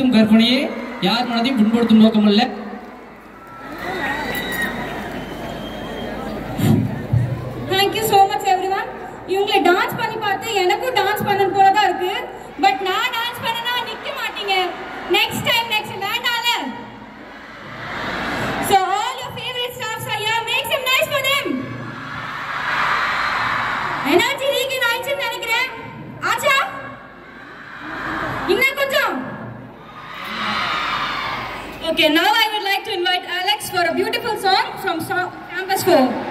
கற்பும் கற்பனையே யார் மனதையும் புண்படுத்தும் நோக்கமல்ல தேங்க்யூ ஸோ மச் எவ்ரிவன் இவங்களை டான்ஸ் பண்ணி பார்த்து எனக்கும் டான்ஸ் பண்ணணும் போல தான் இருக்கு பட் நான் டான்ஸ் பண்ணனா நிக்க மாட்டீங்க நெக்ஸ்ட் டைம் நெக்ஸ்ட் வேண்டாம்ல so all your favourite staffs are here make some nice for them energy ரீகன் ஆயிடுச்சுன்னு நினைக்கிறேன் ஆச்சா இன்னும் கொஞ்சம் Okay, now I would like to invite Alex for a beautiful song from so- Campus 4.